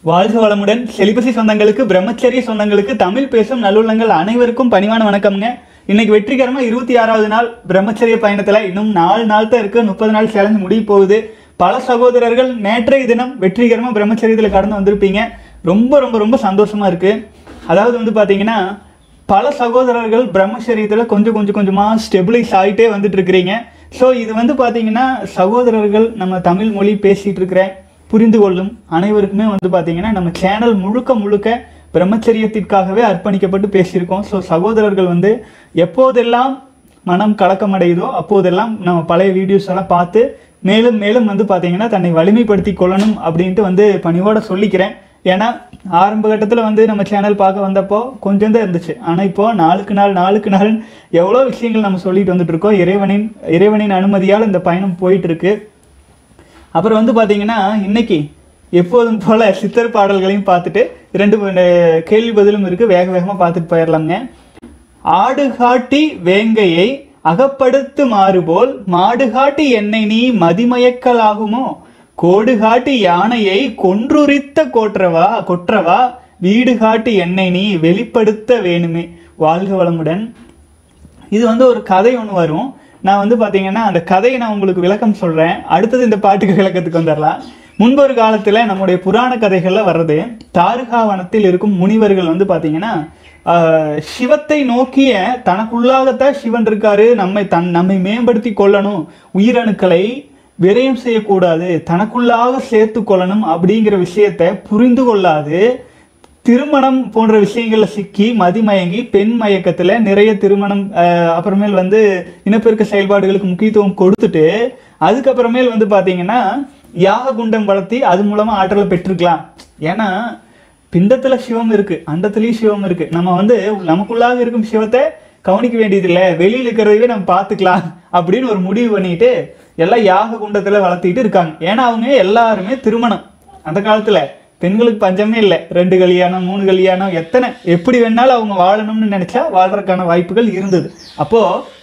வாழ்க வளமுடன் செலிபசி சொந்தங்களுக்கு பிரம்மச்சரிய சொந்தங்களுக்கு தமிழ் பேசும் நல்லுள்ளங்கள் அனைவருக்கும் பணிவான வணக்கம்ங்க இன்னைக்கு வெற்றிகரமா இருபத்தி ஆறாவது நாள் பிரம்மச்சரிய பயணத்துல இன்னும் நாலு நாள் தான் இருக்கு முப்பது நாள் சேலஞ்சு முடிய போகுது பல சகோதரர்கள் நேற்றைய தினம் வெற்றிகரமா பிரம்மச்சரியத்துல கடந்து வந்திருப்பீங்க ரொம்ப ரொம்ப ரொம்ப சந்தோஷமா இருக்கு அதாவது வந்து பாத்தீங்கன்னா பல சகோதரர்கள் பிரம்மச்சரியத்தில் கொஞ்சம் கொஞ்சம் கொஞ்சமாக ஸ்டெபிளைஸ் ஆகிட்டே வந்துட்டு இருக்கிறீங்க ஸோ இது வந்து பார்த்தீங்கன்னா சகோதரர்கள் நம்ம தமிழ் மொழி பேசிகிட்டு இருக்கிற புரிந்து கொள்ளும் அனைவருக்குமே வந்து பார்த்தீங்கன்னா நம்ம சேனல் முழுக்க முழுக்க பிரம்மச்சரியத்திற்காகவே அர்ப்பணிக்கப்பட்டு பேசியிருக்கோம் ஸோ சகோதரர்கள் வந்து எப்போதெல்லாம் மனம் கலக்கமடையுதோ அப்போதெல்லாம் நம்ம பழைய வீடியோஸ் எல்லாம் பார்த்து மேலும் மேலும் வந்து பார்த்தீங்கன்னா தன்னை வலிமைப்படுத்தி கொள்ளணும் அப்படின்ட்டு வந்து பணிவோட சொல்லிக்கிறேன் ஏன்னா ஆரம்ப கட்டத்தில் வந்து நம்ம சேனல் பார்க்க வந்தப்போ கொஞ்சம் தான் இருந்துச்சு ஆனால் இப்போ நாளுக்கு நாள் நாளுக்கு நாள் எவ்வளோ விஷயங்கள் நம்ம சொல்லிட்டு வந்துட்டு இருக்கோம் இறைவனின் இறைவனின் அனுமதியால் இந்த பயணம் போயிட்டு இருக்கு அப்புறம் வந்து பார்த்தீங்கன்னா இன்னைக்கு எப்போதும் போல சித்தர் பாடல்களையும் பார்த்துட்டு ரெண்டு அஹ், கேள்வி பதிலும் இருக்கு வேக வேகமாக பார்த்துட்டு போயிடலாங்க ஆடு காட்டி வேங்கையை அகப்படுத்து மாறுபோல் மாடு காட்டி என்னை நீ மதிமயக்கலாகுமோ கோடு காட்டி யானையை கொன்றுரித்த கோற்றவா கொற்றவா வீடு காட்டி என்னை நீ வெளிப்படுத்த வேணுமே வாழ்க வளமுடன் இது வந்து ஒரு கதை ஒன்று வரும் நான் வந்து பார்த்தீங்கன்னா அந்த கதையை நான் உங்களுக்கு விளக்கம் சொல்கிறேன் அடுத்தது இந்த பாட்டுக்கு விளக்கத்துக்கு வந்துடலாம் முன்பொரு காலத்தில் நம்முடைய புராண கதைகளில் வர்றது தாருகாவனத்தில் இருக்கும் முனிவர்கள் வந்து பார்த்தீங்கன்னா ஆஹ், சிவத்தை நோக்கிய தனக்குள்ளாகத்தான் சிவன் இருக்காரு நம்மை தன் நம்மை மேம்படுத்தி கொள்ளணும் உயிரணுக்களை விரயம் செய்யக்கூடாது தனக்குள்ளாக சேர்த்து கொள்ளணும் அப்படிங்கிற விஷயத்தை புரிந்து கொள்ளாது திருமணம் போன்ற விஷயங்கள்ல சிக்கி மதிமயங்கி பெண் மயக்கத்துல நிறைய திருமணம் அஹ், அப்புறமேல் வந்து இனப்பெருக்க செயல்பாடுகளுக்கு முக்கியத்துவம் கொடுத்துட்டு அதுக்கப்புறமேல் வந்து பாத்தீங்கன்னா யாக குண்டம் வளர்த்தி அது மூலமா ஆற்றலை பெற்றுக்கலாம் ஏன்னா பிண்டத்துல சிவம் இருக்கு அண்டத்துலயும் சிவம் இருக்கு நம்ம வந்து நமக்குள்ளாக இருக்கும் சிவத்தை கவனிக்க வேண்டியதில்லை வெளியில இருக்கிறதையே நம்ம பார்த்துக்கலாம் அப்படின்னு ஒரு முடிவு பண்ணிட்டு எல்லாம் யாக குண்டத்துல வளர்த்திட்டு இருக்காங்க ஏன்னா அவங்க எல்லாருமே திருமணம் அந்த காலத்துல பெண்களுக்கு பஞ்சமே இல்லை ரெண்டு கல்யாணம் மூணு கல்யாணம் எத்தனை எப்படி வேணாலும் அவங்க வாழணும்னு நினைச்சா வாழ்றதுக்கான வாய்ப்புகள் இருந்தது அப்போ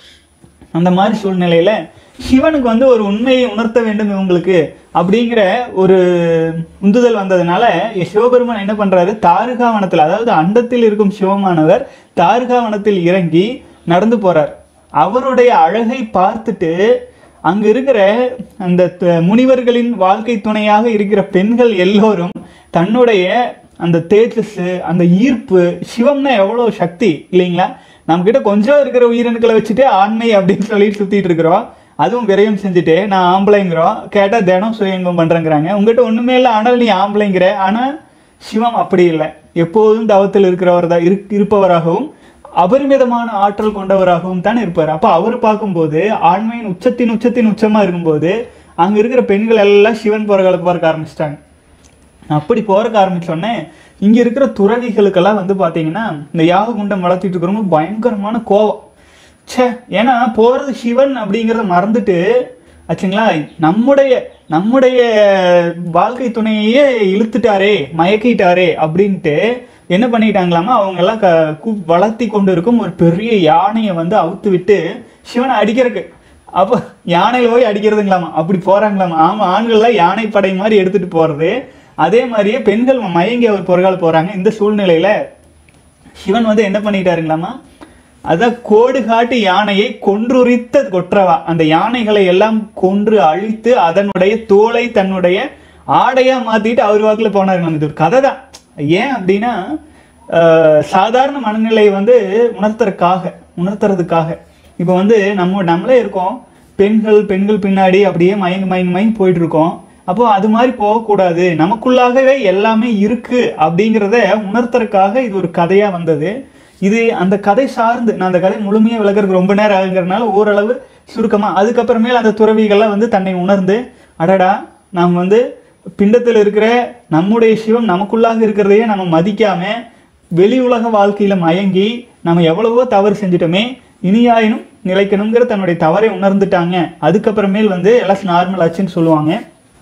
அந்த மாதிரி சூழ்நிலையில சிவனுக்கு வந்து ஒரு உண்மையை உணர்த்த வேண்டும் இவங்களுக்கு அப்படிங்கிற ஒரு உந்துதல் வந்ததுனால சிவபெருமான் என்ன பண்றாரு தாருகாவனத்தில் அதாவது அண்டத்தில் இருக்கும் சிவமானவர் தாருகாவனத்தில் இறங்கி நடந்து போறார் அவருடைய அழகை பார்த்துட்டு அங்க இருக்கிற அந்த த- முனிவர்களின் வாழ்க்கை துணையாக இருக்கிற பெண்கள் எல்லோரும் தன்னுடைய அந்த தேஜஸ் அந்த ஈர்ப்பு சிவம்னா எவ்வளவு சக்தி இல்லைங்களா நம்ம கிட்ட கொஞ்சம் இருக்கிற உயிரணுக்களை வச்சுட்டு ஆண்மை அப்படின்னு சொல்லிட்டு சுத்திட்டு இருக்கிறோம் அதுவும் விரயம் செஞ்சுட்டு நான் ஆம்பளைங்கிறோம் கேட்டா தினம் சுயங்கம் பண்றேங்கிறாங்க உங்ககிட்ட ஒண்ணுமே இல்லை ஆனால் நீ ஆம்பளைங்கிற ஆனா சிவம் அப்படி இல்லை எப்போதும் தவத்தில் இருக்கிறவர் தான் இருக்- இருப்பவராகவும் அபரிமிதமான ஆற்றல் கொண்டவராகவும் தானே இருப்பார் அப்ப அவர் பார்க்கும்போது ஆண்மையின் உச்சத்தின் உச்சத்தின் உச்சமா இருக்கும்போது அங்க இருக்கிற பெண்கள் எல்லாம் சிவன் போறகளுக்கு பார்க்க ஆரம்பிச்சிட்டாங்க அப்படி போறக்க ஆரம்பிச்சோடனே இங்க இருக்கிற துறவிகளுக்கெல்லாம் வந்து பாத்தீங்கன்னா இந்த யாக குண்டம் வளர்த்திட்டு இருக்கிறவங்க பயங்கரமான கோவம் ச்சே ஏன்னா போறது சிவன் அப்படிங்கிறத மறந்துட்டு ஆச்சுங்களா நம்முடைய நம்முடைய வாழ்க்கை துணையையே இழுத்துட்டாரே மயக்கிட்டாரே அப்படின்ட்டு என்ன பண்ணிட்டாங்களாமா அவங்க எல்லாம் க கூ- வளர்த்தி கொண்டு இருக்கும் ஒரு பெரிய யானையை வந்து அவுத்து விட்டு சிவனை அடிக்கிறதுக்கு அப்போ யானையில போய் அடிக்கிறதுங்களாமா அப்படி போறாங்களாமா ஆமா ஆண்கள்லாம் யானை படை மாதிரி எடுத்துட்டு போறது அதே மாதிரியே பெண்கள் மயங்கி அவர் பொறகால் போறாங்க இந்த சூழ்நிலையில சிவன் வந்து என்ன பண்ணிட்டாருங்களாமா அதான் கோடு காட்டி யானையை கொன்றுரித்த கொற்றவா அந்த யானைகளை எல்லாம் கொன்று அழித்து அதனுடைய தோலை தன்னுடைய ஆடையா மாத்திட்டு அவர் வாக்குல போனாருங்களாம் இது ஒரு கதை தான் ஏன் அப்படின்னா ஆஹ், சாதாரண மனநிலையை வந்து உணர்த்துறதுக்காக உணர்த்துறதுக்காக இப்போ வந்து நம்ம நம்மளே இருக்கோம் பெண்கள் பெண்கள் பின்னாடி அப்படியே மயங்கி மயங்கி மயங்கி போயிட்டு இருக்கோம் அப்போ அது மாதிரி போகக்கூடாது நமக்குள்ளாகவே எல்லாமே இருக்கு அப்படிங்கிறத உணர்த்துறதுக்காக இது ஒரு கதையா வந்தது இது அந்த கதை சார்ந்து நான் அந்த கதை முழுமையா விளக்குறதுக்கு ரொம்ப நேரம் ஆகுங்கிறதுனால ஓரளவு சுருக்கமா அதுக்கப்புறமேல் அந்த துறவிகள்லாம் வந்து தன்னை உணர்ந்து அடடா நாம் வந்து பிண்டத்தில் இருக்கிற நம்முடைய சிவம் நமக்குள்ளாக இருக்கிறதையே நம்ம மதிக்காம வெளி உலக வாழ்க்கையில மயங்கி நம்ம எவ்வளவோ தவறு செஞ்சிட்டோமே இனியாயினும் நிலைக்கணுங்கிற தன்னுடைய தவறை உணர்ந்துட்டாங்க அதுக்கப்புறமேல் வந்து எல்லாம் நார்மல் ஆச்சுன்னு சொல்லுவாங்க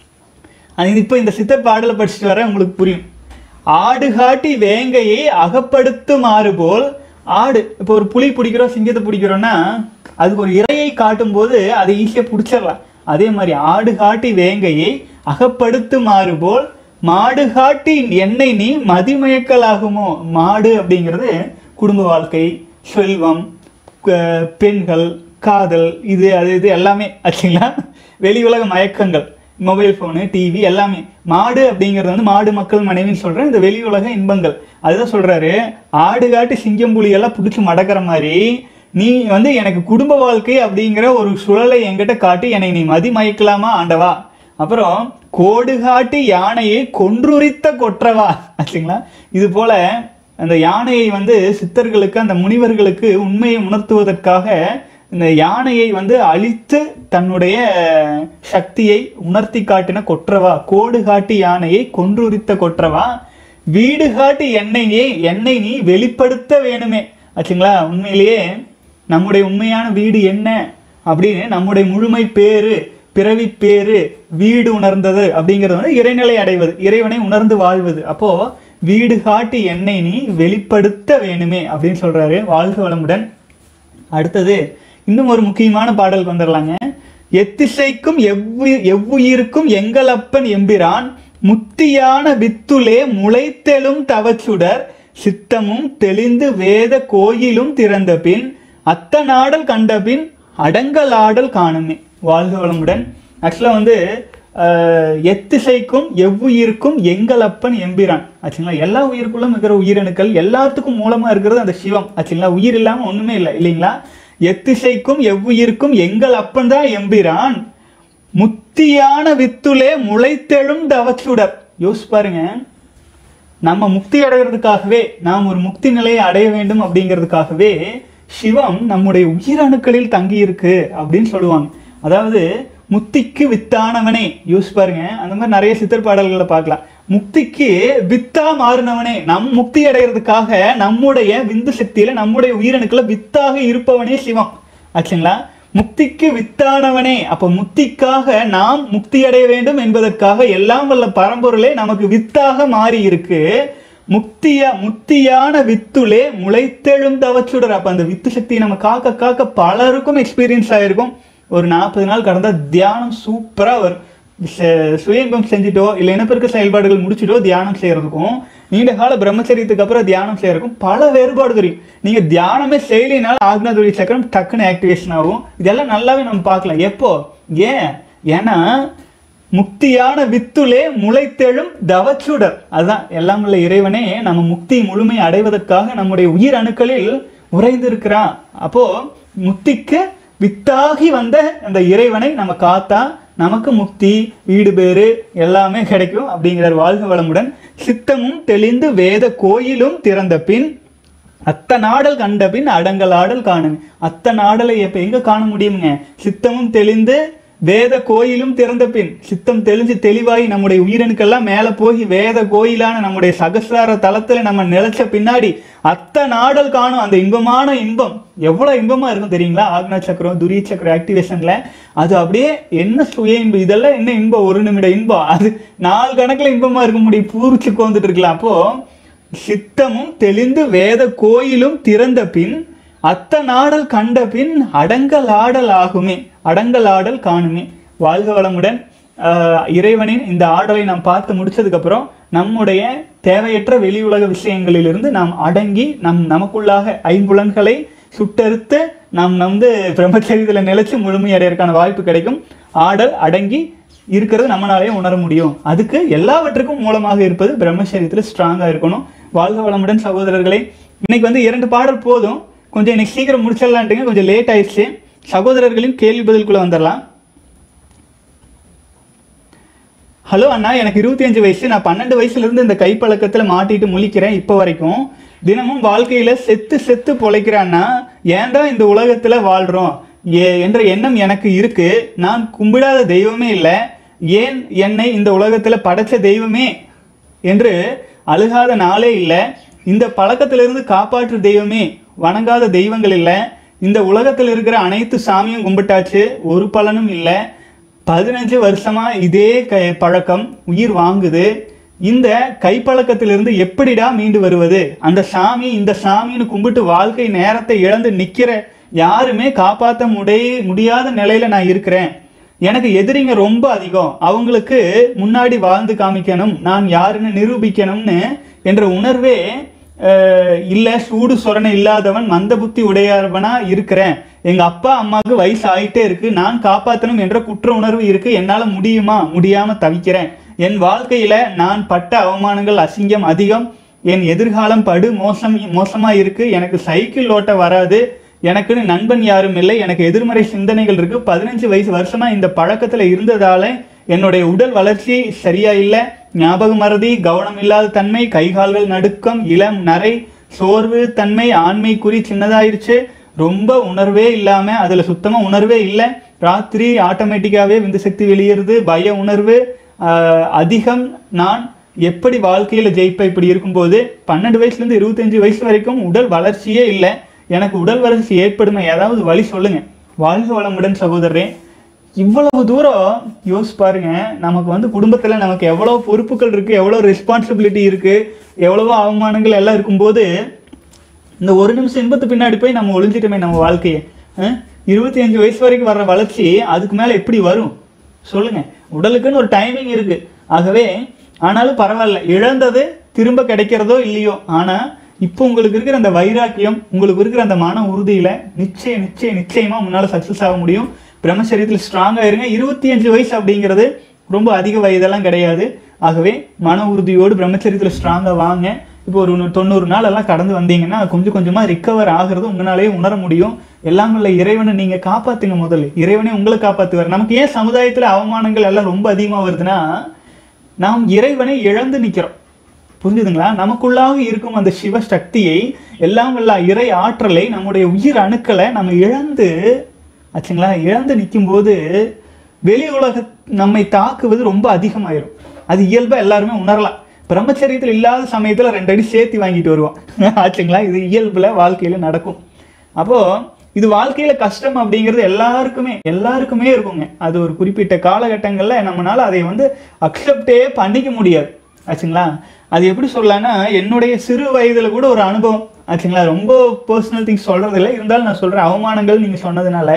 அது இப்போ இந்த சித்தர் பாடலை படிச்சுட்டு வர உங்களுக்கு புரியும் ஆடு காட்டி வேங்கையை அகப்படுத்துமாறு போல் ஆடு இப்போ ஒரு புலி பிடிக்கிறோம் சிங்கத்தை பிடிக்கிறோம்னா அதுக்கு ஒரு இரையை காட்டும் போது அதை ஈஸியாக பிடிச்சிடலாம் அதே மாதிரி ஆடு காட்டி வேங்கையை அகப்படுத்துமாறு போல் மாடு காட்டி என்னை நீ மதிமயக்கலாகுமோ மாடு அப்படிங்கிறது குடும்ப வாழ்க்கை செல்வம் க- பெண்கள் காதல் இது அது இது எல்லாமே ஆச்சுங்களா வெளி உலக மயக்கங்கள் மொபைல் ஃபோனு டிவி எல்லாமே மாடு அப்படிங்கிறது வந்து மாடு மக்கள் மனைவின்னு சொல்றேன் இந்த வெளி உலக இன்பங்கள் அதுதான் சொல்றாரு ஆடு காட்டு சிங்கம் புலி எல்லாம் பிடிச்சி மடக்கிற மாதிரி நீ வந்து எனக்கு குடும்ப வாழ்க்கை அப்படிங்கிற ஒரு சுழலை என்கிட்ட காட்டி என்னை நீ மதிமயக்கலாமா ஆண்டவா அப்புறம் கோடு காட்டி யானையை கொன்றுரித்த கொற்றவா ஆச்சுங்களா இது போல அந்த யானையை வந்து சித்தர்களுக்கு அந்த முனிவர்களுக்கு உண்மையை உணர்த்துவதற்காக இந்த யானையை வந்து அழித்து தன்னுடைய சக்தியை உணர்த்தி காட்டின கொற்றவா கோடு காட்டி யானையை கொன்றுரித்த கொற்றவா வீடு காட்டி என்னையே என்னை நீ வெளிப்படுத்த வேணுமே ஆச்சுங்களா உண்மையிலேயே நம்முடைய உண்மையான வீடு என்ன அப்படின்னு நம்முடைய முழுமை பேரு பிறவி பேரு வீடு உணர்ந்தது அப்படிங்கிறது வந்து இறைநிலை அடைவது இறைவனை உணர்ந்து வாழ்வது அப்போ வீடு காட்டி என்னை நீ வெளிப்படுத்த வேணுமே அப்படின்னு சொல்றாரு வாழ்க வளமுடன் அடுத்தது இன்னும் ஒரு முக்கியமான பாடலுக்கு வந்துடலாங்க எத்திசைக்கும் எவ்வு எவ்வுயிருக்கும் எங்கள் அப்பன் எம்பிரான் முத்தியான வித்துலே முளைத்தெழும் தவச்சுடர் சித்தமும் தெளிந்து வேத கோயிலும் திறந்த பின் அத்த நாடல் கண்ட பின் அடங்கலாடல் காணுமே வாழ்க வளமுடன் ஆக்சுவலாக வந்து ஆஹ், எத்திசைக்கும் எவ்வுயிருக்கும் எங்கள் அப்பன் எம்பிரான் ஆச்சுங்களா எல்லா உயிருக்குள்ளும் இருக்கிற உயிரணுக்கள் எல்லாத்துக்கும் மூலமா இருக்கிறது அந்த சிவம் ஆச்சுங்களா உயிர் இல்லாம ஒண்ணுமே இல்லை இல்லைங்களா எத்திசைக்கும் எவ்வுயிருக்கும் எங்கள் அப்பன் தான் எம்பிரான் முத்தியான வித்துலே முளைத்தெழும் தவச்சுடர் யோசிச்சு பாருங்க நம்ம முக்தி அடைகிறதுக்காகவே நாம் ஒரு முக்தி நிலையை அடைய வேண்டும் அப்படிங்கிறதுக்காகவே சிவம் நம்முடைய உயிரணுக்களில் தங்கி இருக்கு அப்படின்னு சொல்லுவாங்க அதாவது முக்திக்கு வித்தானவனே யோசிச்சு பாருங்க அந்த மாதிரி நிறைய சித்தர் பாடல்களை பார்க்கலாம் முக்திக்கு வித்தா மாறினவனே நம் முக்தி அடைகிறதுக்காக நம்முடைய விந்து சக்தியில நம்முடைய உயிரணுக்களை வித்தாக இருப்பவனே சிவம் ஆச்சுங்களா முக்திக்கு வித்தானவனே அப்ப முக்திக்காக நாம் முக்தி அடைய வேண்டும் என்பதற்காக எல்லாம் வல்ல பரம்பொருளே நமக்கு வித்தாக மாறி இருக்கு முக்திய முக்தியான வித்துலே முளைத்தெழும் தவச்சுடர் அப்ப அந்த வித்து சக்தியை நம்ம காக்க காக்க பலருக்கும் எக்ஸ்பீரியன்ஸ் ஆயிருக்கும் ஒரு நாற்பது நாள் கடந்த தியானம் சூப்பரா வரும் ச- சுய இன்பம் செஞ்சுட்டோ இல்லை இனப்பெருக்க செயல்பாடுகள் முடிச்சுட்டோ தியானம் செய்யறதுக்கும் நீண்ட கால பிரம்மச்சரியத்துக்கு அப்புறம் தியானம் செய்யறதுக்கும் பல வேறுபாடு தெரியும் நீங்க தியானமே செய்யலினால ஆக்னாதுரி சக்கரம் டக்குன்னு ஆக்டிவேஷன் ஆகும் இதெல்லாம் நல்லாவே நம்ம பார்க்கலாம் எப்போ ஏன் ஏன்னா முக்தியான வித்துலே முளைத்தெழும் தவச்சுடர் அதுதான் எல்லாம் உள்ள இறைவனே நம்ம முக்தி முழுமை அடைவதற்காக நம்முடைய உயிர் அணுக்களில் உறைந்திருக்கிறான் அப்போ முக்திக்கு வித்தாகி வந்த அந்த இறைவனை நம்ம காத்தா நமக்கு முக்தி வீடு பேரு எல்லாமே கிடைக்கும் அப்படிங்கிறார் வாழ்க வளமுடன் சித்தமும் தெளிந்து வேத கோயிலும் திறந்த பின் அத்த நாடல் கண்ட பின் அடங்கலாடல் காணுங்க அத்த நாடலை எப்ப எங்க காண முடியுங்க சித்தமும் தெளிந்து வேத கோயிலும் திறந்த பின் சித்தம் தெளிஞ்சு தெளிவாகி நம்முடைய உயிரணுக்கெல்லாம் மேல போய் வேத கோயிலான நம்முடைய சகசிரார தலத்துல நம்ம நிலைச்ச பின்னாடி அத்த நாடல் காணும் அந்த இன்பமான இன்பம் எவ்வளவு இன்பமா இருக்கும் தெரியுங்களா ஆக்னா சக்கரம் துரிய சக்கரம் ஆக்டிவேஷன்ல அது அப்படியே என்ன சுய இன்பம் இதெல்லாம் என்ன இன்பம் ஒரு நிமிட இன்பம் அது நாலு கணக்குல இன்பமா இருக்க முடியும் பூரிச்சு உட்காந்துட்டு இருக்கலாம் அப்போ சித்தமும் தெளிந்து வேத கோயிலும் திறந்த பின் அத்த நாடல் கண்ட பின் அடங்கல் ஆடல் ஆகுமே அடங்கல் ஆடல் காணுமே வாழ்க வளமுடன் ஆஹ், இறைவனின் இந்த ஆடலை நாம் பார்த்து முடிச்சதுக்கு அப்புறம் நம்முடைய தேவையற்ற வெளி உலக விஷயங்களிலிருந்து நாம் அடங்கி நம் நமக்குள்ளாக ஐம்புலன்களை சுட்டறுத்து நாம் வந்து பிரம்மச்சரியத்தில் நிலைச்சு முழுமையடைறதுக்கான வாய்ப்பு கிடைக்கும் ஆடல் அடங்கி இருக்கிறது நம்மளாலே உணர முடியும் அதுக்கு எல்லாவற்றுக்கும் மூலமாக இருப்பது பிரம்மச்சரியத்தில் ஸ்ட்ராங்காக இருக்கணும் வாழ்க வளமுடன் சகோதரர்களே இன்னைக்கு வந்து இரண்டு பாடல் போதும் கொஞ்சம் இன்னைக்கு சீக்கிரம் முடிச்சிடலான்ட்டுங்க கொஞ்சம் லேட் ஆயிடுச்சு சகோதரர்களின் கேள்வி பதிலுக்குள்ள வந்துடலாம் ஹலோ அண்ணா எனக்கு இருபத்தி அஞ்சு வயசு நான் பன்னெண்டு வயசுல இருந்து இந்த கைப்பழக்கத்துல மாட்டிட்டு முழிக்கிறேன் இப்போ வரைக்கும் தினமும் வாழ்க்கையில செத்து செத்து பொழைக்கிறேன் அண்ணா ஏன் தான் இந்த உலகத்துல வாழ்றோம் ஏ என்ற எண்ணம் எனக்கு இருக்கு நான் கும்பிடாத தெய்வமே இல்லை ஏன் என்னை இந்த உலகத்துல படைச்ச தெய்வமே என்று அழுகாத நாளே இல்லை இந்த பழக்கத்திலிருந்து காப்பாற்று தெய்வமே வணங்காத தெய்வங்கள் இல்லை இந்த உலகத்தில் இருக்கிற அனைத்து சாமியும் கும்பிட்டாச்சு ஒரு பலனும் இல்லை பதினஞ்சு வருஷமா இதே க பழக்கம் உயிர் வாங்குது இந்த கைப்பழக்கத்திலிருந்து எப்படிடா மீண்டு வருவது அந்த சாமி இந்த சாமின்னு கும்பிட்டு வாழ்க்கை நேரத்தை இழந்து நிக்கிற யாருமே காப்பாற்ற முடிய முடியாத நிலையில நான் இருக்கிறேன் எனக்கு எதிரிங்க ரொம்ப அதிகம் அவங்களுக்கு முன்னாடி வாழ்ந்து காமிக்கணும் நான் யாருன்னு நிரூபிக்கணும்னு என்ற உணர்வே அஹ், இல்ல சூடு சொரணை இல்லாதவன் மந்த புத்தி உடையவனா இருக்கிறேன் எங்க அப்பா அம்மாவுக்கு வயசு ஆயிட்டே இருக்கு நான் காப்பாத்தணும் என்ற குற்ற உணர்வு இருக்கு என்னால முடியுமா முடியாம தவிக்கிறேன் என் வாழ்க்கையில நான் பட்ட அவமானங்கள் அசிங்கம் அதிகம் என் எதிர்காலம் படு மோசம் மோசமா இருக்கு எனக்கு சைக்கிள் ஓட்ட வராது எனக்குன்னு நண்பன் யாரும் இல்லை எனக்கு எதிர்மறை சிந்தனைகள் இருக்கு பதினஞ்சு வயசு வருஷமா இந்த பழக்கத்துல இருந்ததால என்னுடைய உடல் வளர்ச்சி சரியா இல்லை ஞாபக மறதி கவனம் இல்லாத தன்மை கைகால்கள் நடுக்கம் இளம் நரை சோர்வு தன்மை ஆண்மை குறி சின்னதாயிருச்சு ரொம்ப உணர்வே இல்லாம அதுல சுத்தமா உணர்வே இல்லை ராத்திரி ஆட்டோமேட்டிக்காவே விந்து சக்தி வெளியேறுது பய உணர்வு ஆஹ், அதிகம் நான் எப்படி வாழ்க்கையில ஜெயிப்பேன் இப்படி இருக்கும்போது பன்னெண்டு வயசுல இருந்து இருபத்தஞ்சு வயசு வரைக்கும் உடல் வளர்ச்சியே இல்லை எனக்கு உடல் வளர்ச்சி ஏற்படுமே ஏதாவது வழி சொல்லுங்க வாழ்க வளமுடன் சகோதரரே இவ்வளவு தூரம் யோசிச்சு பாருங்க நமக்கு வந்து குடும்பத்துல நமக்கு எவ்வளவு பொறுப்புகள் இருக்கு எவ்வளவு ரெஸ்பான்சிபிலிட்டி இருக்கு எவ்வளவோ அவமானங்கள் எல்லாம் இருக்கும்போது இந்த ஒரு நிமிஷம் இன்பத்து பின்னாடி போய் நம்ம ஒளிஞ்சிட்டோமே நம்ம வாழ்க்கையை அஹ்? இருபத்தி அஞ்சு வயசு வரைக்கும் வர்ற வளர்ச்சி அதுக்கு மேல எப்படி வரும் சொல்லுங்க உடலுக்குன்னு ஒரு டைமிங் இருக்கு ஆகவே ஆனாலும் பரவாயில்ல இழந்தது திரும்ப கிடைக்கிறதோ இல்லையோ ஆனா இப்போ உங்களுக்கு இருக்கிற அந்த வைராக்கியம் உங்களுக்கு இருக்கிற அந்த மன உறுதியில நிச்சயம் நிச்சயம் நிச்சயமா முன்னால சக்சஸ் ஆக முடியும் பிரம்மச்சரியத்தில் ஸ்ட்ராங்கா இருங்க இருபத்தி அஞ்சு வயசு அப்படிங்கிறது ரொம்ப அதிக வயதெல்லாம் கிடையாது ஆகவே மன உறுதியோடு பிரம்மச்சரியத்தில் ஸ்ட்ராங்கா வாங்க இப்போ ஒரு நூ- தொண்ணூறு நாள் எல்லாம் கடந்து வந்தீங்கன்னா கொஞ்சம் கொஞ்சமா ரிக்கவர் ஆகிறது உங்களாலேயே உணர முடியும் எல்லாம் உள்ள இறைவனை நீங்க காப்பாத்துங்க முதல்ல இறைவனே உங்களை காப்பாத்துவார் நமக்கு ஏன் சமுதாயத்துல அவமானங்கள் எல்லாம் ரொம்ப அதிகமா வருதுன்னா நாம் இறைவனை இழந்து நிக்கிறோம் புரிஞ்சுதுங்களா நமக்குள்ளாக இருக்கும் அந்த சிவ சக்தியை எல்லாம் வல்ல இறை ஆற்றலை நம்முடைய உயிர் அணுக்களை நம்ம இழந்து ஆச்சுங்களா இழந்து நிக்கும்போது வெளி உலக நம்மை தாக்குவது ரொம்ப அதிகமாயிரும் அது இயல்பா எல்லாருமே உணரலாம் பிரம்மச்சரியத்தில் இல்லாத சமயத்துல ரெண்டு அடி சேர்த்து வாங்கிட்டு வருவோம் ஆச்சுங்களா இது இயல்புல வாழ்க்கையில நடக்கும் அப்போ இது வாழ்க்கையில கஷ்டம் அப்படிங்கிறது எல்லாருக்குமே எல்லாருக்குமே இருக்குங்க அது ஒரு குறிப்பிட்ட காலகட்டங்கள்ல நம்மனால அதை வந்து அக்செப்டே பண்ணிக்க முடியாது ஆச்சுங்களா அது எப்படி சொல்லலாம்னா என்னுடைய சிறு வயதுல கூட ஒரு அனுபவம் ஆச்சுங்களா ரொம்ப பர்சனல் திங்ஸ் சொல்றது இல்லை இருந்தாலும் நான் சொல்றேன் அவமானங்கள் நீங்க சொன்னதுனால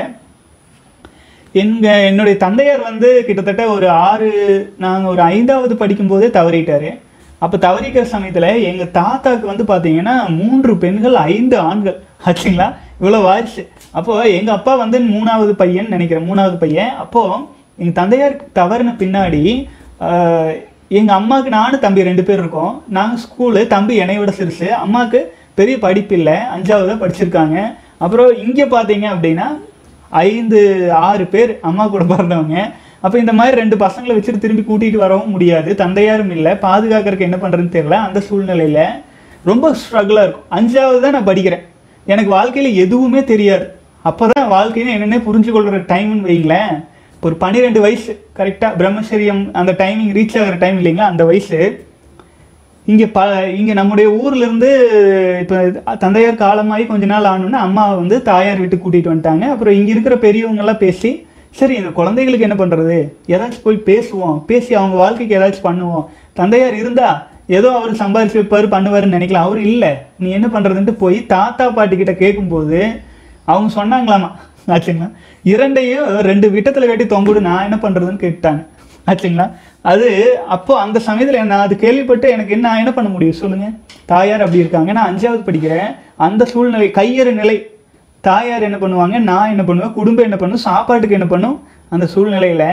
எங்க என்னுடைய தந்தையார் வந்து கிட்டத்தட்ட ஒரு ஆறு நாங்க ஒரு ஐந்தாவது படிக்கும்போதே தவறிட்டாரு அப்ப தவறிக்கிற சமயத்துல எங்க தாத்தாக்கு வந்து பாத்தீங்கன்னா மூன்று பெண்கள் ஐந்து ஆண்கள் ஆச்சுங்களா இவ்வளவு ஆயிடுச்சு அப்போ எங்க அப்பா வந்து மூணாவது பையன் நினைக்கிறேன் மூணாவது பையன் அப்போ எங்க தந்தையார் தவறின பின்னாடி ஆஹ், எங்க அம்மாவுக்கு நானும் தம்பி ரெண்டு பேர் இருக்கோம் நாங்க ஸ்கூலு தம்பி என்னை விட சிறுசு அம்மாவுக்கு பெரிய படிப்பு இல்லை அஞ்சாவது படிச்சிருக்காங்க அப்புறம் இங்க பாத்தீங்க அப்படின்னா ஐந்து ஆறு பேர் அம்மா கூட பிறந்தவங்க அப்போ இந்த மாதிரி ரெண்டு பசங்களை வச்சுட்டு திரும்பி கூட்டிட்டு வரவும் முடியாது தந்தையாரும் இல்லை பாதுகாக்கிறதுக்கு என்ன பண்றதுன்னு தெரியல அந்த சூழ்நிலையில ரொம்ப ஸ்ட்ரகிளாக இருக்கும் அஞ்சாவது தான் நான் படிக்கிறேன் எனக்கு வாழ்க்கையில எதுவுமே தெரியாது அப்போதான் வாழ்க்கைன்னு என்னன்னே புரிஞ்சு கொள்கிற டைம்னு வைங்களேன் ஒரு பன்னிரெண்டு வயசு கரெக்டாக பிரம்மச்சரியம் அந்த டைமிங் ரீச் ஆகிற டைம் இல்லைங்களா அந்த வயசு இங்க ப இங்க நம்முடைய ஊர்ல இருந்து இப்ப தந்தையார் காலமாகி கொஞ்ச நாள் ஆனோன்னா அம்மா வந்து தாயார் வீட்டுக்கு கூட்டிட்டு வந்துட்டாங்க அப்புறம் இங்க இருக்கிற பெரியவங்க எல்லாம் பேசி சரி இந்த குழந்தைகளுக்கு என்ன பண்றது ஏதாச்சும் போய் பேசுவோம் பேசி அவங்க வாழ்க்கைக்கு ஏதாச்சும் பண்ணுவோம் தந்தையார் இருந்தா ஏதோ அவர் சம்பாரிச்சு வைப்பாரு பண்ணுவாருன்னு நினைக்கலாம் அவர் இல்ல நீ என்ன பண்றதுன்ட்டு போய் தாத்தா பாட்டி கிட்ட கேட்கும்போது அவங்க சொன்னாங்களாமா ஆச்சுங்களா இரண்டையும் ரெண்டு விட்டத்துல கட்டி தொங்குடு நான் என்ன பண்றதுன்னு கேட்டாங்க ஆச்சுங்களா அது அப்போ அந்த சமயத்துல நான் அது கேள்விப்பட்டு எனக்கு என்ன நான் என்ன பண்ண முடியும் சொல்லுங்க தாயார் அப்படி இருக்காங்க நான் அஞ்சாவது படிக்கிறேன் அந்த சூழ்நிலை கையறு நிலை தாயார் என்ன பண்ணுவாங்க நான் என்ன பண்ணுவேன் குடும்பம் என்ன பண்ணும் சாப்பாட்டுக்கு என்ன பண்ணும் அந்த சூழ்நிலையில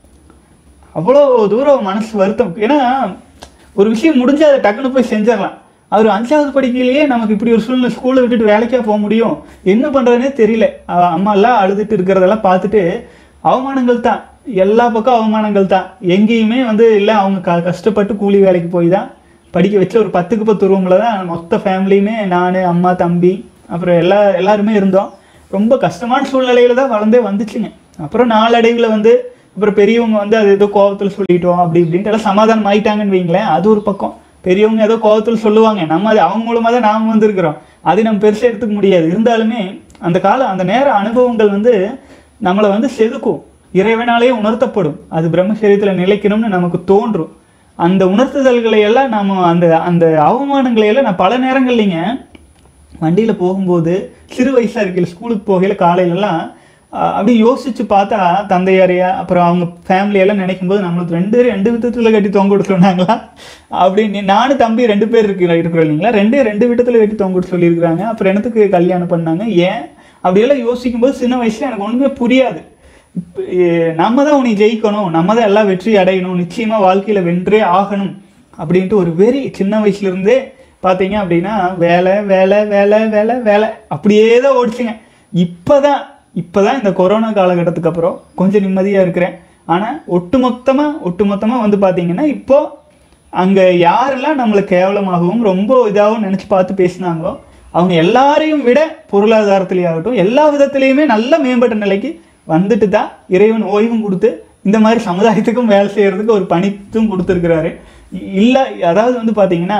அவ்வளோ தூரம் மனசு வருத்தம் ஏன்னா ஒரு விஷயம் முடிஞ்சா அதை டக்குன்னு போய் செஞ்சிடலாம் அவர் அஞ்சாவது படிக்கையிலேயே நமக்கு இப்படி ஒரு சூழ்நிலை ஸ்கூலை விட்டுட்டு வேலைக்கா போக முடியும் என்ன பண்றதுனே தெரியல அவ- அம்மா எல்லாம் அழுதுட்டு இருக்கிறதெல்லாம் பார்த்துட்டு அவமானங்கள் தான் எல்லா பக்கம் அவமானங்கள் தான் எங்கேயுமே வந்து இல்லை அவங்க க கஷ்டப்பட்டு கூலி வேலைக்கு போய் தான் படிக்க வச்சு ஒரு பத்துக்கு பத்து ரூமில் தான் மொத்த ஃபேமிலியுமே நான் அம்மா தம்பி அப்புறம் எல்லா எல்லாருமே இருந்தோம் ரொம்ப கஷ்டமான சூழ்நிலையில தான் வளர்ந்தே வந்துச்சுங்க அப்புறம் நாளடைவில் வந்து அப்புறம் பெரியவங்க வந்து அது ஏதோ கோவத்தில் சொல்லிட்டோம் அப்படி இப்படின்ட்டு எல்லாம் சமாதானம் ஆயிட்டாங்கன்னு வைங்களேன் அது ஒரு பக்கம் பெரியவங்க ஏதோ கோவத்தில் சொல்லுவாங்க நம்ம அது அவங்க மூலமாக தான் நாம வந்திருக்கிறோம் அது நம்ம பெருசாக எடுத்துக்க முடியாது இருந்தாலுமே அந்த காலம் அந்த நேர அனுபவங்கள் வந்து நம்மளை வந்து செதுக்கும் இறைவனாலே உணர்த்தப்படும் அது பிரம்மச்சரியத்தில் நிலைக்கணும்னு நமக்கு தோன்றும் அந்த உணர்த்துதல்களை எல்லாம் நாம அந்த அந்த அவமானங்களை எல்லாம் நான் பல நேரங்கள்லைங்க வண்டியில் போகும்போது சிறு வயசாக இருக்கையில் ஸ்கூலுக்கு போகையில் காலையிலலாம் அஹ் அப்படி யோசிச்சு பார்த்தா தந்தையாரையா அப்புறம் அவங்க family எல்லாம் நினைக்கும் போது நம்மளுக்கு ரெண்டு பேரும் ரெண்டு விதத்துல கட்டி தொங்க கொடுக்க சொன்னாங்களா அப்படின்னு நானும் தம்பி ரெண்டு பேர் இருக்கிற இருக்கிறோம் இல்லைங்களா ரெண்டே ரெண்டு விதத்துல கட்டி தொங்க கொடுக்க சொல்லியிருக்கிறாங்க அப்புறம் என்னத்துக்கு கல்யாணம் பண்ணாங்க ஏன் அப்படியெல்லாம் யோசிக்கும் போது சின்ன வயசுல எனக்கு ஒண்ணுமே புரியாது இப்ப, எ- நம்ம தான் உன்னை ஜெயிக்கணும் நம்ம தான் எல்லாம் வெற்றி அடையணும் நிச்சயமா வாழ்க்கையில வென்றே ஆகணும் அப்படின்ட்டு ஒரு வெறி சின்ன வயசுல இருந்தே பார்த்தீங்க அப்படின்னா வேலை வேலை வேலை வேலை வேலை அப்படியே தான் ஓடிச்சுங்க இப்போதான் இப்போதான் இந்த கொரோனா காலகட்டத்துக்கு அப்புறம் கொஞ்சம் நிம்மதியாக இருக்கிறேன் ஆனால் ஒட்டுமொத்தமாக ஒட்டுமொத்தமாக வந்து பார்த்தீங்கன்னா இப்போ அங்கே யாரெல்லாம் நம்மளை கேவலமாகவும் ரொம்ப இதாகவும் நினச்சி பார்த்து பேசினாங்களோ அவங்க எல்லாரையும் விட பொருளாதாரத்திலேயாகட்டும் எல்லா விதத்துலேயுமே நல்ல மேம்பட்ட நிலைக்கு வந்துட்டு தான் இறைவன் ஓய்வும் கொடுத்து இந்த மாதிரி சமுதாயத்துக்கும் வேலை செய்யறதுக்கு ஒரு பணித்தும் கொடுத்துருக்கிறாரு இல்லை அதாவது வந்து பார்த்தீங்கன்னா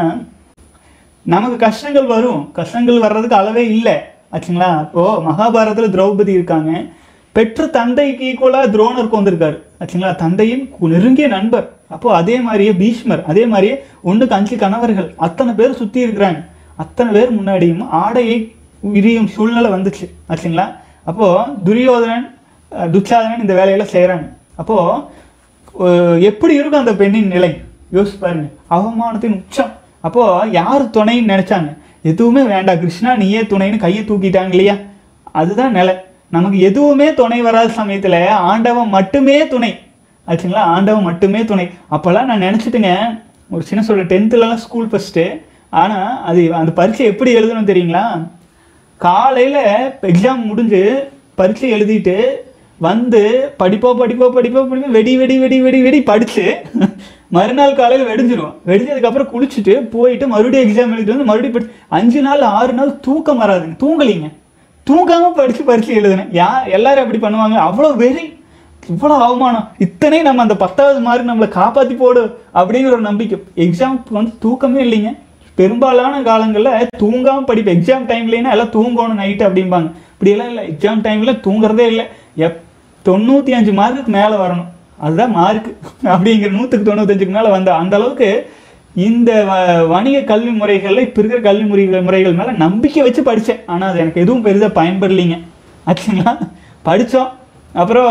நமக்கு கஷ்டங்கள் வரும் கஷ்டங்கள் வர்றதுக்கு அளவே இல்லை ஆச்சுங்களா இப்போ மகாபாரதத்தில் திரௌபதி இருக்காங்க பெற்ற தந்தைக்கு ஈக்குவலாக துரோணருக்கு வந்திருக்காரு ஆச்சுங்களா தந்தையின் கு- நெருங்கிய நண்பர் அப்போ அதே மாதிரியே பீஷ்மர் அதே மாதிரியே ஒண்ணுக்கு அஞ்சு கணவர்கள் அத்தனை பேர் சுற்றி இருக்கிறாங்க அத்தனை பேர் முன்னாடியும் ஆடையை விரியும் சூழ்நிலை வந்துச்சு ஆச்சுங்களா அப்போ துரியோதனன் அஹ், துச்சாதனன் இந்த வேலையெல்லாம் செய்கிறாங்க அப்போ அஹ், எப்படி இருக்கும் அந்த பெண்ணின் நிலை யோசிச்சு பாருங்க அவமானத்தின் உச்சம் அப்போ யார் துணைன்னு நினைச்சாங்க எதுவுமே வேண்டாம் கிருஷ்ணா நீயே துணைன்னு கையை தூக்கிட்டாங்க இல்லையா அதுதான் நிலை நமக்கு எதுவுமே துணை வராத சமயத்துல ஆண்டவன் மட்டுமே துணை ஆச்சுங்களா ஆண்டவன் மட்டுமே துணை அப்போல்லாம் நான் நினச்சிட்டுங்க ஒரு சின்ன சொல்ல டென்த்துலலாம் ஸ்கூல் ஃபஸ்ட்டு ஆனால் அது அந்த பரீட்சை எப்படி எழுதணும் தெரியுங்களா காலையில் எக்ஸாம் முடிஞ்சு பரீட்சை எழுதிட்டு வந்து படிப்போ படிப்போ படிப்போ படிப்போ வெடி வெடி வெடி வெடி வெடி படித்து மறுநாள் காலையில் வெடிஞ்சிரும் வெடிஞ்சதுக்கப்புறம் குளிச்சுட்டு போயிட்டு மறுபடியும் எக்ஸாம் எழுதிட்டு வந்து மறுபடியும் படி அஞ்சு நாள் ஆறு நாள் தூக்கம் வராதுங்க தூங்கலிங்க தூங்காம படித்து பரீட்சை எழுதுனேன் யா எல்லாரும் அப்படி பண்ணுவாங்க அவ்வளோ வெறி இவ்வளோ அவமானம் இத்தனை நம்ம அந்த பத்தாவது மார்க் நம்மளை காப்பாற்றி போடு அப்படிங்கிற ஒரு நம்பிக்கை எக்ஸாமுக்கு வந்து தூக்கமே இல்லைங்க பெரும்பாலான காலங்களில் தூங்காமல் படிப்பேன் எக்ஸாம் டைம்லேனா எல்லாம் தூங்கணும் நைட்டு அப்படிம்பாங்க இப்படியெல்லாம் இல்லை எக்ஸாம் டைமில் தூங்குறதே இல்லை எப் தொண்ணூற்றி அஞ்சு மார்க்குக்கு மேலே வரணும் அதுதான் மார்க் அப்படிங்கிற நூற்றுக்கு தொண்ணூத்தஞ்சுக்கு மேலே வந்த அந்த அளவுக்கு இந்த வ- வணிக கல்வி முறைகளில் இப்போ இருக்கிற கல்வி முறைகள் முறைகள் மேலே நம்பிக்கை வச்சு படித்தேன் ஆனால் அது எனக்கு எதுவும் பெரிதாக பயன்படலைங்க ஆச்சுங்களா படித்தோம் அப்புறம்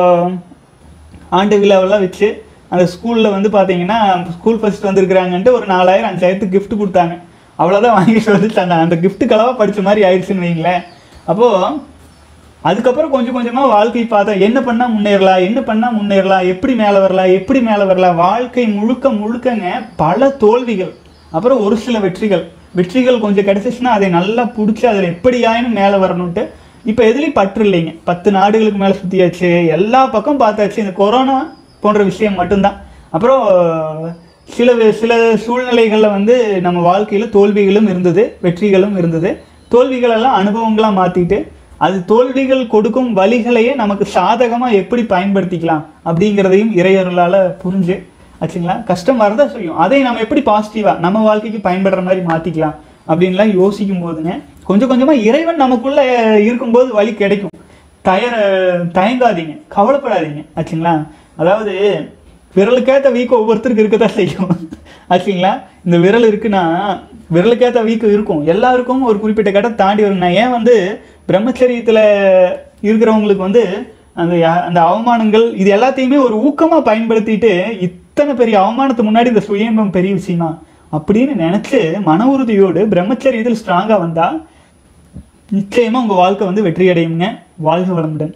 ஆண்டு விழாவெல்லாம் வச்சு அந்த ஸ்கூலில் வந்து பார்த்தீங்கன்னா ஸ்கூல் ஃபர்ஸ்ட் வந்திருக்கிறாங்கன்ட்டு ஒரு நாலாயிரம் அஞ்சாயிரத்துக்கு gift கொடுத்தாங்க அவ்வளோதான் வாங்கிட்டு வந்துட்டாங்க அந்த gift கலவாக படித்த மாதிரி ஆயிடுச்சுன்னு வைங்களேன் அப்போது அதுக்கப்புறம் கொஞ்சம் கொஞ்சமாக வாழ்க்கை பார்த்தா என்ன பண்ணால் முன்னேறலாம் என்ன பண்ணால் முன்னேறலாம் எப்படி மேலே வரலாம் எப்படி மேலே வரலாம் வாழ்க்கை முழுக்க முழுக்கங்க பல தோல்விகள் அப்புறம் ஒரு சில வெற்றிகள் வெற்றிகள் கொஞ்சம் கிடைச்சிச்சுன்னா அதை நல்லா பிடிச்சி அதில் எப்படி ஆயினும் மேலே வரணுன்ட்டு இப்போ எதுலேயும் பற்று இல்லைங்க பத்து நாடுகளுக்கு மேலே சுற்றியாச்சு எல்லா பக்கம் பார்த்தாச்சு இந்த கொரோனா போன்ற விஷயம் மட்டும்தான் அப்புறம் சில வி- சில சூழ்நிலைகளில் வந்து நம்ம வாழ்க்கையில் தோல்விகளும் இருந்தது வெற்றிகளும் இருந்தது தோல்விகளெல்லாம் அனுபவங்களாக மாற்றிட்டு அது தோல்விகள் கொடுக்கும் வழிகளையே நமக்கு சாதகமாக எப்படி பயன்படுத்திக்கலாம் அப்படிங்கிறதையும் இறையருளால் புரிஞ்சு ஆச்சுங்களா கஷ்டம் வரதான் செய்யும் அதை நம்ம எப்படி பாசிட்டிவாக நம்ம வாழ்க்கைக்கு பயன்படுற மாதிரி மாற்றிக்கலாம் அப்படின்லாம் யோசிக்கும் போதுங்க கொஞ்சம் கொஞ்சமாக இறைவன் நமக்குள்ள இருக்கும்போது வழி கிடைக்கும் தயர தயங்காதீங்க கவலைப்படாதீங்க ஆச்சுங்களா அதாவது விரலுக்கேற்ற வீக்கம் ஒவ்வொருத்தருக்கு இருக்கதான் செய்யும் ஆச்சுங்களா இந்த விரல் இருக்குன்னா விரலுக்கேற்ற வீக்கம் இருக்கும் எல்லாருக்கும் ஒரு குறிப்பிட்ட கட்டம் தாண்டி வரும் நான் ஏன் வந்து பிரம்மச்சரியத்தில் இருக்கிறவங்களுக்கு வந்து அந்த யா- அந்த அவமானங்கள் இது எல்லாத்தையுமே ஒரு ஊக்கமாக பயன்படுத்திட்டு இத்தனை பெரிய அவமானத்துக்கு முன்னாடி இந்த சுயம்பம் பெரிய விஷயமா அப்படின்னு நினச்சி மன உறுதியோடு பிரம்மச்சரியத்தில் ஸ்ட்ராங்காக வந்தால் நிச்சயமா உங்க வாழ்க்கை வந்து வெற்றி அடையுங்க வாழ்க வளமுடன்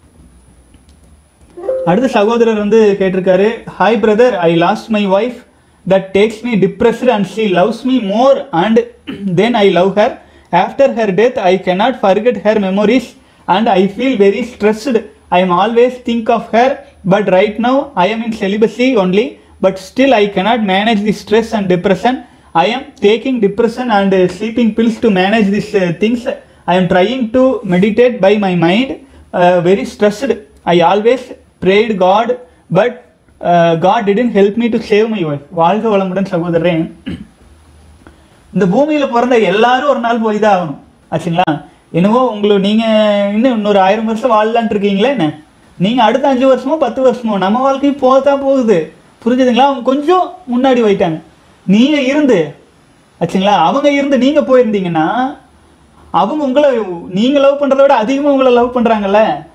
அடுத்த சகோதரர் வந்து கேட்டிருக்காரு hi brother I lost my wife that takes me depressed and she loves me more and then I love her after her death I cannot forget her memories and I feel very stressed. I am always think of her, but right now I am in celibacy only, but still I cannot manage the stress and depression. I am taking depression and uh, sleeping pills to manage these uh, things. I am trying to meditate by my mind, uh, very stressed. I always prayed God, but uh, God didn't help me to save my wife. வாழ்க வளமுடன் சகோதரன் இந்த பூமியில பிறந்த எல்லாரும் ஒரு நாள் போய் தான் ஆகணும் ஆச்சுங்களா என்னவோ உங்களை நீங்க இன்னும் இன்னொரு ஆயிரம் வருஷம் வாழலான்ட்டு இருக்கீங்களா என்ன நீங்க அடுத்த அஞ்சு வருஷமோ பத்து வருஷமோ நம்ம வாழ்க்கையும் போகத்தான் போகுது புரிஞ்சுதுங்களா அவங்க கொஞ்சம் முன்னாடி போயிட்டாங்க நீங்க இருந்து ஆச்சுங்களா அவங்க இருந்து நீங்க போயிருந்தீங்கன்னா அவங்க உங்களை நீங்க லவ் பண்றதை விட அதிகமா உங்களை லவ் பண்றாங்கல்ல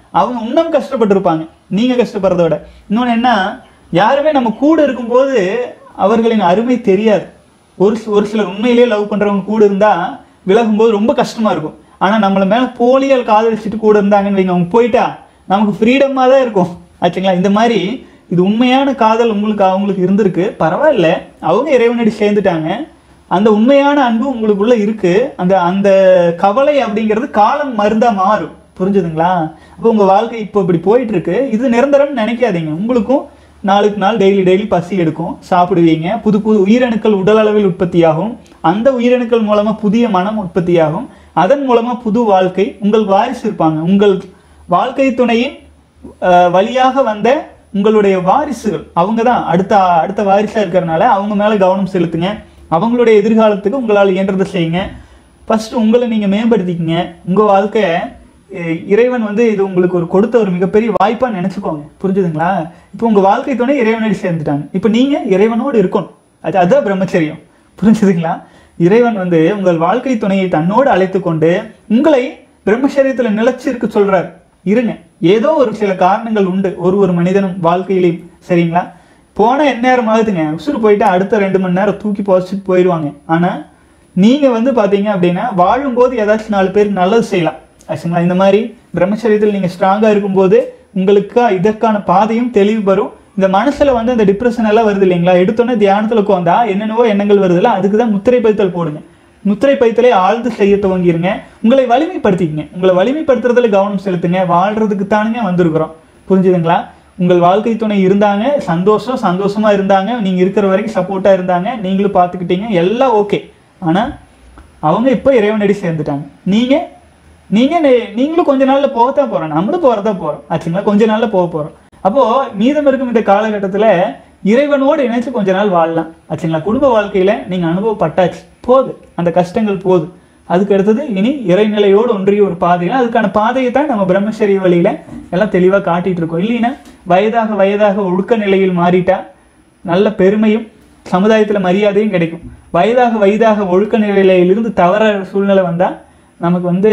அவங்க இன்னும் கஷ்டப்பட்டிருப்பாங்க நீங்க கஷ்டப்படுறத விட இன்னொன்று என்ன யாருமே நம்ம கூட இருக்கும்போது அவர்களின் அருமை தெரியாது ஒரு சி- ஒரு சிலர் உண்மையிலேயே லவ் பண்றவங்க கூட இருந்தா விலகும்போது ரொம்ப கஷ்டமா இருக்கும் ஆனா நம்மள மேல போலியால் காதலிச்சுட்டு கூட இருந்தாங்கன்னு வைங்க அவங்க போயிட்டா நமக்கு ஃப்ரீடமா தான் இருக்கும் ஆச்சுங்களா இந்த மாதிரி இது உண்மையான காதல் உங்களுக்கு அவங்களுக்கு இருந்திருக்கு பரவாயில்ல அவங்க இறைவனடி சேர்ந்துட்டாங்க அந்த உண்மையான அன்பு உங்களுக்குள்ள இருக்கு அந்த அந்த கவலை அப்படிங்கிறது காலம் மருந்தா மாறும் புரிஞ்சுதுங்களா அப்போ உங்க வாழ்க்கை இப்போ இப்படி போயிட்டு இருக்கு இது நிரந்தரம் நினைக்காதீங்க உங்களுக்கும் நாளுக்கு நாள் டெய்லி டெய்லி பசி எடுக்கும் சாப்பிடுவீங்க புது புது உயிரணுக்கள் உடல் அளவில் உற்பத்தியாகும் அந்த உயிரணுக்கள் மூலமா புதிய மனம் உற்பத்தியாகும் அதன் மூலமா புது வாழ்க்கை உங்கள் வாரிசு இருப்பாங்க உங்கள் வாழ்க்கை துணையின் அஹ், வழியாக வந்த உங்களுடைய வாரிசுகள் அவங்க தான் அடுத்த அடுத்த வாரிசா இருக்கிறனால அவங்க மேல கவனம் செலுத்துங்க அவங்களுடைய எதிர்காலத்துக்கு உங்களால் இயன்றதை செய்யுங்க ஃபர்ஸ்ட் உங்களை நீங்க மேம்படுத்திக்கங்க உங்க வாழ்க்கைய அஹ், இறைவன் வந்து இது உங்களுக்கு ஒரு கொடுத்த ஒரு மிகப்பெரிய வாய்ப்பா நினைச்சுக்கோங்க புரிஞ்சுதுங்களா இப்போ உங்க வாழ்க்கை துணை இறைவனடி சேர்ந்துட்டாங்க இப்போ நீங்க இறைவனோடு இருக்கணும் அது அதான் பிரம்மச்சரியம் புரிஞ்சுதுங்களா இறைவன் வந்து உங்கள் வாழ்க்கை துணையை தன்னோடு அழைத்து கொண்டு உங்களை பிரம்மச்சரியத்துல நிலைச்சு இருக்க சொல்றார் இருங்க ஏதோ ஒரு சில காரணங்கள் உண்டு ஒரு ஒரு மனிதனும் வாழ்க்கையிலையும் சரிங்களா போனா எந்நேரம் ஆகுதுங்க உசுறு போயிட்டு அடுத்த ரெண்டு மணி நேரம் தூக்கி போச்சுட்டு போயிடுவாங்க ஆனா நீங்க வந்து பாத்தீங்க அப்படின்னா வாழும்போது ஏதாச்சும் நாலு பேருக்கு நல்லது செய்யலாம் ஆச்சுங்களா இந்த மாதிரி பிரம்மச்சரியத்தில் நீங்க ஸ்ட்ராங்கா இருக்கும்போது உங்களுக்கு இதற்கான பாதையும் தெளிவு வரும் இந்த மனசுல வந்து இந்த டிப்ரெஷன் எல்லாம் வருது இல்லைங்களா எடுத்தோன்னே தியானத்துல உட்காந்தா என்னென்னவோ எண்ணங்கள் வருதுல்ல அதுக்கு தான் முத்திரை பைத்தல் போடுங்க முத்திரை பைத்தலை ஆழ்ந்து செய்ய துவங்கிருங்க உங்களை வலிமைப்படுத்திக்கங்க உங்களை வலிமைப்படுத்துறதுல கவனம் செலுத்துங்க வாழ்றதுக்கு தானுங்க வந்திருக்கிறோம் புரிஞ்சுதுங்களா உங்கள் வாழ்க்கை துணை இருந்தாங்க சந்தோஷம் சந்தோஷமா இருந்தாங்க நீங்க இருக்கிற வரைக்கும் சப்போர்ட்டா இருந்தாங்க நீங்களும் பார்த்துக்கிட்டீங்க எல்லாம் ஓகே ஆனா அவங்க இப்போ இறைவனடி சேர்ந்துட்டாங்க நீங்க நீங்க நெ- நீங்களும் கொஞ்ச நாள்ல போகத்தான் போறோம் நம்மளும் போறதா போறோம் ஆச்சுங்களா கொஞ்ச நாள்ல போக போறோம் அப்போ மீதம் இருக்கும் இந்த காலகட்டத்துல இறைவனோடு இணைச்சு கொஞ்ச நாள் வாழலாம் ஆச்சுங்களா குடும்ப வாழ்க்கையில நீங்க அனுபவப்பட்டாச்சு போது அந்த கஷ்டங்கள் போது அதுக்கு அடுத்தது இனி இறைநிலையோடு ஒன்றிய ஒரு பாதையில அதுக்கான பாதையை தான் நம்ம பிரம்மச்சரிய வழியில எல்லாம் தெளிவா காட்டிட்டு இருக்கோம் இல்லைன்னா வயதாக வயதாக ஒழுக்க நிலையில் மாறிட்டா நல்ல பெருமையும் சமுதாயத்துல மரியாதையும் கிடைக்கும் வயதாக வயதாக ஒழுக்க நிலையிலிருந்து தவற சூழ்நிலை வந்தா நமக்கு வந்து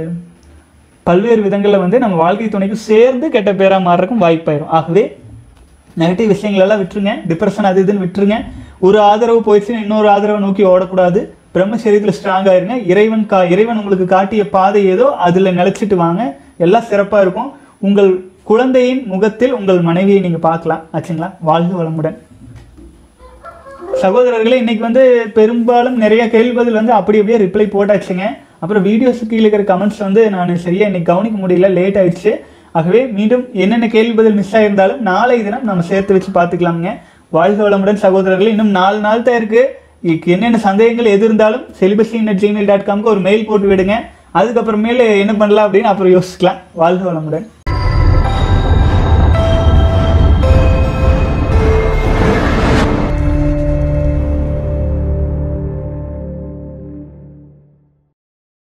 பல்வேறு விதங்கள்ல வந்து நம்ம வாழ்க்கை துணைக்கு சேர்ந்து கெட்ட பேரா மாறுறதுக்கும் வாய்ப்பாயிரும் ஆகவே நெகட்டிவ் விஷயங்கள் எல்லாம் விட்டுருங்க டிப்ரெஷன் அது இதுன்னு விட்டுருங்க ஒரு ஆதரவு போயிடுச்சுன்னா இன்னொரு ஆதரவை நோக்கி ஓடக்கூடாது பிரம்மச்சரியத்தில் ஸ்ட்ராங் ஆயிருங்க இறைவன் கா இறைவன் உங்களுக்கு காட்டிய பாதை ஏதோ அதுல நிலைச்சிட்டு வாங்க எல்லாம் சிறப்பா இருக்கும் உங்கள் குழந்தையின் முகத்தில் உங்கள் மனைவியை நீங்க பார்க்கலாம் ஆச்சுங்களா வாழ்க வளமுடன் சகோதரர்களே இன்னைக்கு வந்து பெரும்பாலும் நிறைய கேள்வி பதில் வந்து அப்படி அப்படியே ரிப்ளை போட்டாச்சுங்க அப்புறம் வீடியோஸ் கீழே இருக்கிற கமெண்ட்ஸ் வந்து நான் சரியா இன்னைக்கு கவனிக்க முடியல லேட் ஆயிடுச்சு ஆகவே மீண்டும் என்னென்ன கேள்வி பதில் மிஸ் ஆயிருந்தாலும் நாளை தினம் நம்ம சேர்த்து வச்சு பார்த்துக்கலாமுங்க வாழ்க வளமுடன் சகோதரர்களே இன்னும் நாலு நாள் தான் இருக்கு இதுக்கு என்னென்ன சந்தேகங்கள் எது இருந்தாலும் செலிபஸின் அட் ஜிமெயில் டாட் காம்க்கு ஒரு மெயில் போட்டு விடுங்க அதுக்கப்புறமேல என்ன பண்ணலாம் அப்படின்னு அப்புறம் யோசிக்கலாம் வாழ்க வளமுடன்